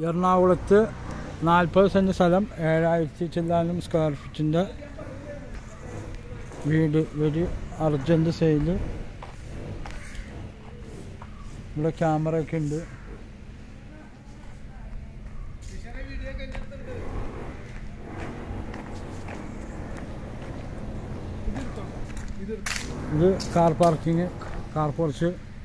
എറണാകുളത്ത് നാൽപ്പത് സെൻറ്റ് സ്ഥലം ഏഴായിരത്തി ചില്ലാനും സ്ക്വയർ ഫീറ്റിൻ്റെ വീട് ഒരു അർജൻറ്റ് സെയില് ഇവിടെ ക്യാമറ ഒക്കെ ഉണ്ട് ഇത് കാർ പാർക്കിങ് കാർ പോർച്ച്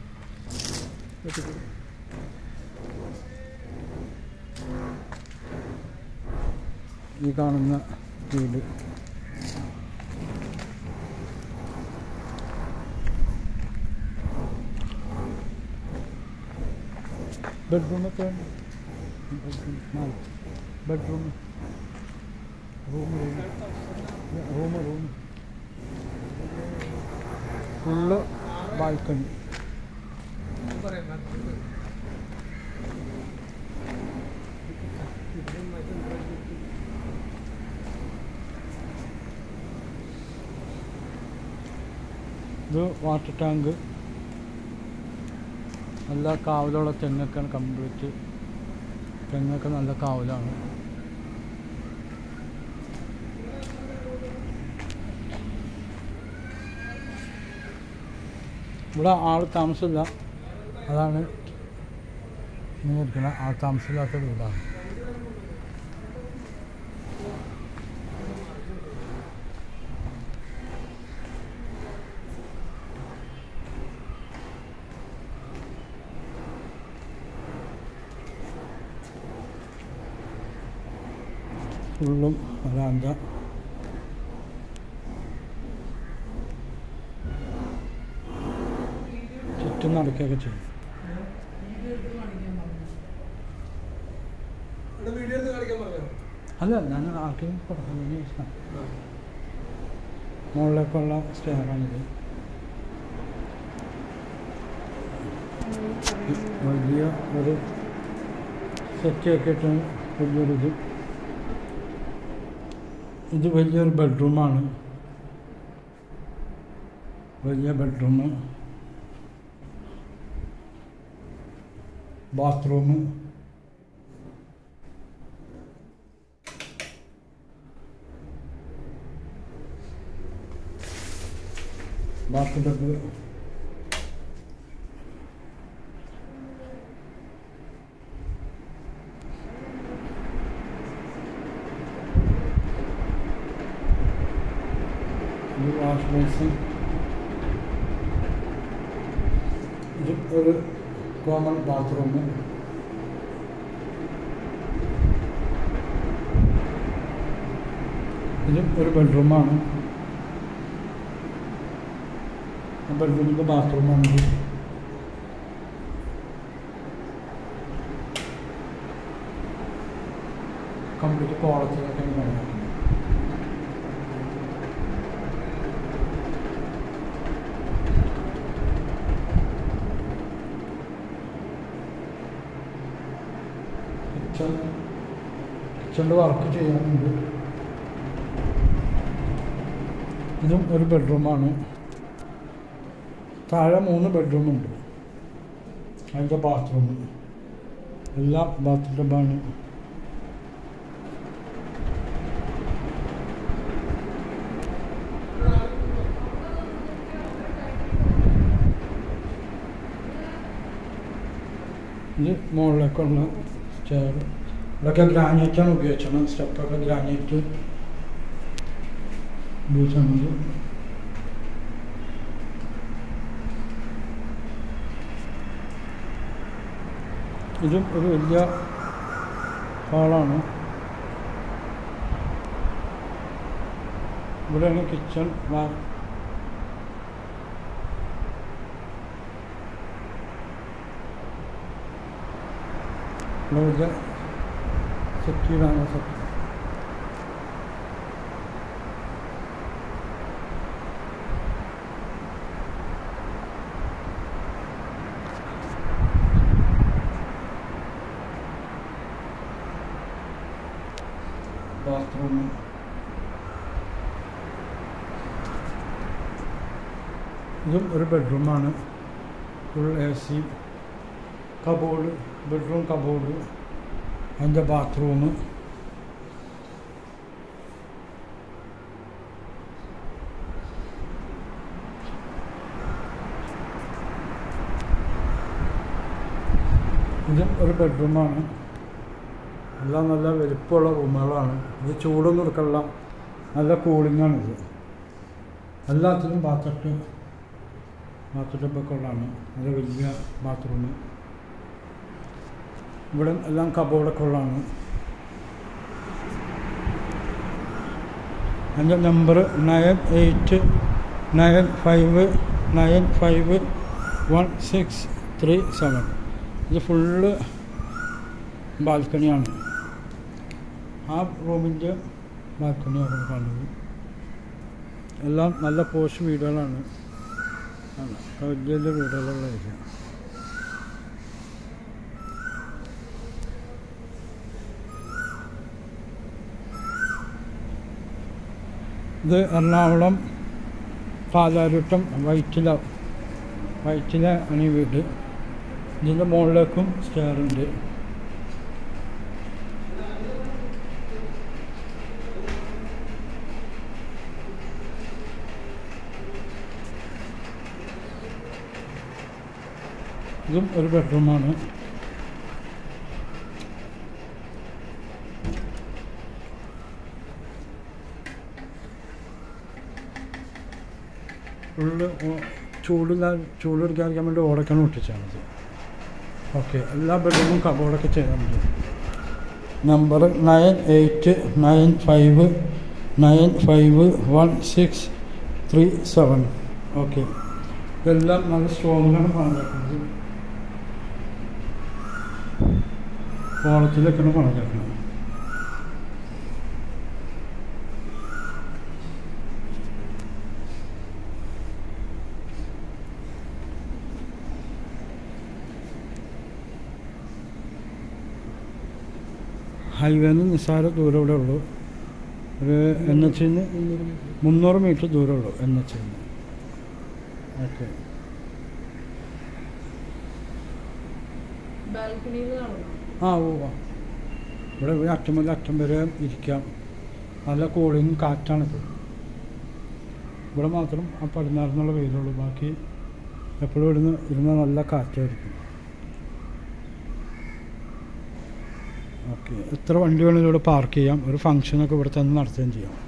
ഈ കാണുന്ന വീട് ബെഡ്റൂമൊക്കെ നാല് bedroom room room room room full balcony ഇത് വാട്ടർ ടാങ്ക് നല്ല കാവലുള്ള തെങ്ങൊക്കെയാണ് കംപ്ലീറ്റ് തെങ്ങൊക്കെ നല്ല കാവലാണ് ഇവിടെ ആൾ താമസമില്ല അതാണ് ഇങ്ങനെ ഇരിക്കുന്ന ആൾ താമസമില്ലാത്ത വീടാണ് ഫുള്ളും വരാന്ത ചുറ്റും നടക്കുകയൊക്കെ ചെയ്യും വീഡിയോ എടുത്ത് കാണിക്കാൻ പറഞ്ഞോ അല്ല ഞാൻ ആർക്കെങ്കിലും പറഞ്ഞു മുകളിലേക്കുള്ള സ്റ്റെയറാണിത് വലിയ ഒരു സെറ്റൊക്കെ ഇട്ട് വലിയൊരു ഇത് ഇത് വലിയൊരു ബെഡ്റൂമാണ് വലിയ ബെഡ്റൂം ബാത്റൂം ബാത്ത് ബെഡ് ഇത് വാഷ് ബേസിൻ ഇത് ഒരു കോമൺ ബാത്റൂം ഇതും ഒരു ബെഡ്റൂമാണ് ബെഡ്റൂമിൻ്റെ ബാത്റൂമാണിത് കംപ്ലീറ്റ് കോളത്തിലൊക്കെ ഉണ്ടാക്കുന്നത് കിച്ചൺ കിച്ചണിൻ്റെ വർക്ക് ചെയ്യാനുണ്ട് ഇതും ഒരു ബെഡ്റൂമാണ് താഴെ മൂന്ന് ബെഡ്റൂമുണ്ട് അതിൻ്റെ ബാത്റൂം എല്ലാം ബാത്റൂമാണ് ഇത് മുകളിലേക്കുള്ള സ്റ്റെയർ ഇതൊക്കെ ഗ്രാനൈറ്റാണ് ഉപയോഗിച്ചത് സ്റ്റെപ്പൊക്കെ ഗ്രാനൈറ്റ് ഉപയോഗിച്ചാണ് ഇതും ഒരു വലിയ ഹാളാണ് ഇവിടെയാണ് കിച്ചൺ ബാർ ഇവിടെ വലിയ സെറ്റിയിലാണ് സെറ്റ് ബാത്റൂം ഇതും ഒരു ബെഡ്റൂമാണ് full A C cupboard bedroom cupboard അതിൻ്റെ ബാത്റൂം ഇത് ഒരു ബെഡ്റൂമാണ് എല്ലാം നല്ല വലിപ്പമുള്ള റൂമുകളാണ് ഇത് ചൂടൊന്നും എടുക്കല്ല നല്ല കൂളിംഗാണ് ഇത് എല്ലാത്തിലും ബാത്തട്ട് ബാത്തട്ടപ്പൊക്കെ ഉള്ളതാണ് നല്ല വലിയ ബാത്റൂം ഇവിടെ എല്ലാം കബോർഡൊക്കെ ഉള്ളതാണ് എൻ്റെ number nine eight nine five nine five one six three seven ഇത് ഫുള്ള് ബാൽക്കണിയാണ് ആ റൂമിൻ്റെ ബാൽക്കണിയാണ് കാണുന്നത് എല്ലാം നല്ല പോസ്റ്റ് വീടുകളാണ് ആണ് വലിയ വലിയ വീടുകളുള്ള ഏരിയ ഇത് എറണാകുളം പാലാരുട്ടം വൈറ്റില വൈറ്റില ആണ് ഈ വീട് ഇതിൻ്റെ മുകളിലേക്കും സ്റ്റെയർ ഉണ്ട് ഇതും ഒരു ബെഡ്റൂമാണ് ഫുള്ള് ചൂടില്ല ചൂടെടുക്കാതിരിക്കാൻ വേണ്ടി ഓടക്കാണ് ഒട്ടിച്ചാണത് ഓക്കെ എല്ലാ ബെഡ്റൂമും കബോർഡൊക്കെ ചെയ്താൽ മതി number nine eight nine five nine five one six three seven okay ഇതെല്ലാം നല്ല സ്ട്രോങ്ങിലാണ് പണിതേക്കുന്നത് കോളത്തിലൊക്കെയാണ് പണിതേക്കുന്നത് ഹൈവേന്ന് നിസ്സാര ദൂരം ഇവിടെ ഉള്ളൂ ഒരു എൻ എച്ചിന്ന് മുന്നൂറ് മീറ്റർ ദൂരമുള്ളൂ എൻ എച്ചിന്ന് ഓക്കെ ബാൽക്കണിയിൽ കാണുന്നു ആ ഓ ആ. ഇവിടെ ഒരു അറ്റം മുതൽ അറ്റം വരെ ഇരിക്കാം നല്ല കൂളിങ് കാറ്റാണിത് ഇവിടെ മാത്രം ആ പടിഞ്ഞാറുന്നുള്ള വെയിലുള്ളൂ ബാക്കി എപ്പോഴും ഇവിടുന്ന് ഇരുന്ന നല്ല കാറ്റായിരിക്കും ഓക്കെ എത്ര വണ്ടി വേണമെങ്കിലും ഇവിടെ പാർക്ക് ചെയ്യാം ഒരു ഫംഗ്ഷനൊക്കെ ഇവിടെ തന്നെ നടത്തുകയും ചെയ്യാം